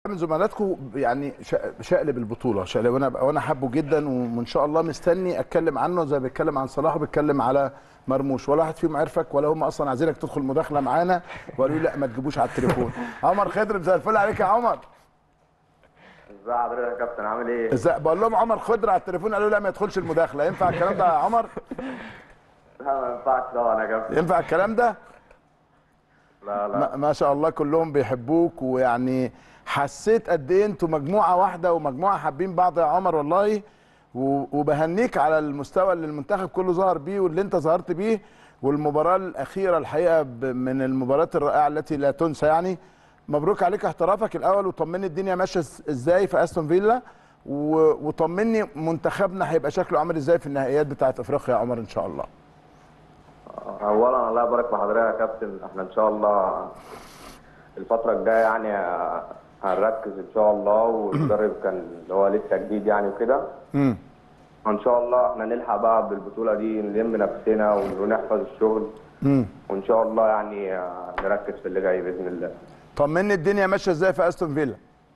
من زملاتكم يعني شق- شقلب البطوله شقلب وانا وانا حابه جدا وان شاء الله مستني اتكلم عنه زي ما بيتكلم عن صلاح وبيتكلم على مرموش ولا واحد فيهم عرفك ولا هم اصلا عايزينك تدخل مداخله معانا وقالوا لي لا ما تجيبوش على التليفون عمر خضر مساء الفل عليك يا عمر ازي حضرتك يا كابتن عامل ايه؟ ازاي بقول لهم عمر خضر على التليفون قالوا لا ما يدخلش المداخله ينفع الكلام ده يا عمر لا ما ينفعش طبعا يا كابتن ينفع الكلام ده لا لا ما ما شاء الله كلهم بيحبوك ويعني حسيت قد ايه انتوا مجموعه واحده ومجموعه حابين بعض يا عمر والله و- وبهنيك على المستوى اللي المنتخب كله ظهر بيه واللي انت ظهرت بيه والمباراه الاخيره الحقيقه ب- من المباريات الرائعه التي لا تنسى يعني مبروك عليك احترافك الاول وطمني الدنيا ماشيه إز- ازاي في استون فيلا و- وطمني منتخبنا هيبقى شكله عامل ازاي في النهائيات بتاعه افريقيا يا عمر ان شاء الله اولا الله يبارك في حضرتك يا كابتن احنا ان شاء الله الفتره الجايه يعني هنركز ان شاء الله والمدرب كان اللي هو لسه جديد يعني وكده امم ان شاء الله احنا نلحق بقى بالبطوله دي نلم نفسنا ونحفظ الشغل امم وان شاء الله يعني نركز في اللي جاي باذن الله طمني الدنيا ماشيه ازاي في استون فيلا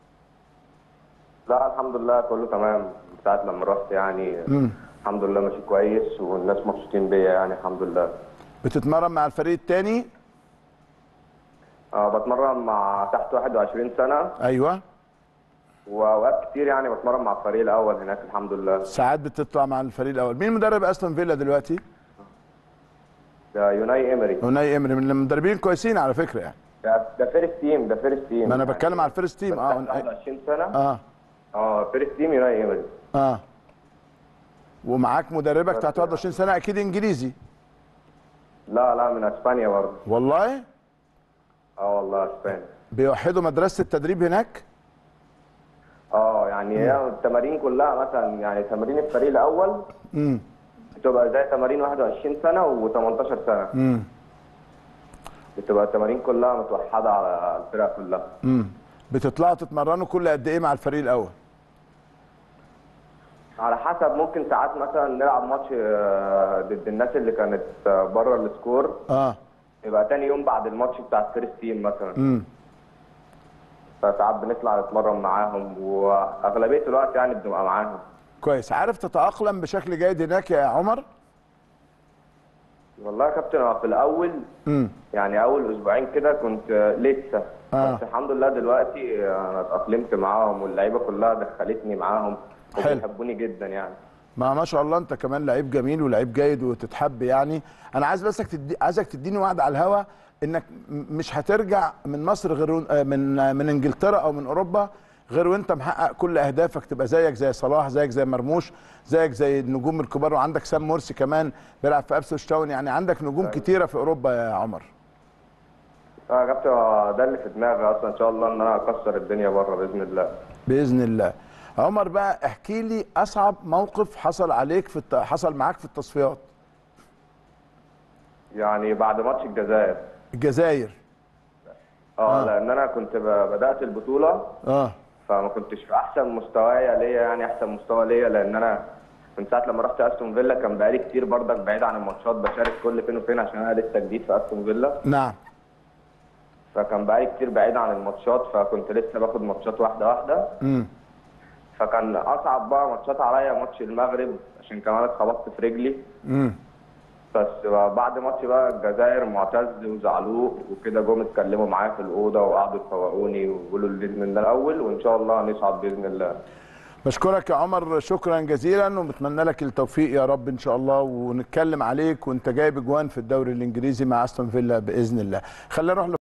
لا الحمد لله كله تمام من ساعه لما رحت يعني امم الحمد لله ماشي كويس والناس مبسوطين بيا يعني الحمد لله بتتمرن مع الفريق الثاني أه بتمرن مع تحت 21 سنة ايوه وأوقات كتير يعني بتمرن مع الفريق الأول هناك الحمد لله ساعات بتطلع مع الفريق الاول مين مدرب استون فيلا دلوقتي ده يوناي إيمري هناي امري من المدربين كويسين على فكره يعني ده ده فيرست تيم ده فيرست تيم ما انا بتكلم على الفيرست تيم اه اه 21 سنة اه اه فيرست تيم يوناي إيمري اه ومعاك مدربك بتاعت 21 سنه اكيد انجليزي لا لا من اسبانيا برضه والله اه والله اسبانيا بيوحدوا مدرسه التدريب هناك اه يعني هي التمارين كلها مثلا يعني تمارين الفريق الاول امم بتبقى زي تمارين 21 سنة و18 سنة امم بتبقى التمارين كلها متوحدة على الفرق كلها امم بتطلعوا تتمرنوا كل قد ايه مع الفريق الاول على حسب ممكن ساعات مثلا نلعب ماتش آه، ضد الناس اللي كانت آه، بره السكور اه يبقى تاني يوم بعد الماتش بتاع الفيرست تيم مثلا امم فساعات بنطلع نتمرن معاهم واغلبيه الوقت يعني بنبقى معاهم كويس عارف تتاقلم بشكل جيد هناك يا عمر والله يا كابتن أنا في الاول امم يعني اول اسبوعين كده كنت آه، لسه آه. بس الحمد لله دلوقتي آه، انا اتاقلمت معاهم واللعيبه كلها دخلتني معاهم حلو. وبيحبوني جدا يعني ما ما شاء الله انت كمان لعيب جميل ولعيب جيد وتتحب يعني انا عايز بسك تدي عايزك تديني وعد على الهوا انك م- مش هترجع من مصر غير ون- آه، من آه، من انجلترا او من اوروبا غير وانت محقق كل اهدافك تبقى زيك زي صلاح زيك زي مرموش زيك زي النجوم الكبار وعندك سام مرسي كمان بيلعب في ابسوش تاون يعني عندك نجوم كتيره في اوروبا يا عمر اه يا كابتن آه، ده اللي في دماغي اصلا ان شاء الله ان انا اكسر الدنيا بره باذن الله باذن الله عمر بقى احكي لي اصعب موقف حصل عليك في الت... حصل معاك في التصفيات يعني بعد ماتش الجزائر الجزائر اه آه. لان انا كنت ب- بدات البطوله اه فما كنتش في احسن مستوايا ليا يعني احسن مستوى ليا لان انا من ساعه لما رحت استون فيلا كان بقالي كتير برضك بعيد عن الماتشات بشارك كل فين وفين عشان انا لسه جديد في استون فيلا نعم فكان بقالي كتير بعيد عن الماتشات فكنت لسه باخد ماتشات واحده واحده امم فكان اصعب بقى ماتشات عليا ماتش المغرب عشان كمان اتخبطت في رجلي امم بس بعد ماتش بقى الجزائر معتز وزعلوق وكده جم اتكلموا معايا في الاوضه وقعدوا يفوقوني ويقولوا لي باذن الله الاول وان شاء الله هنصعد باذن الله بشكرك يا عمر شكرا جزيلا وبتمنى لك التوفيق يا رب ان شاء الله ونتكلم عليك وانت جايب اجوان في الدوري الانجليزي مع استون فيلا باذن الله خلينا نروح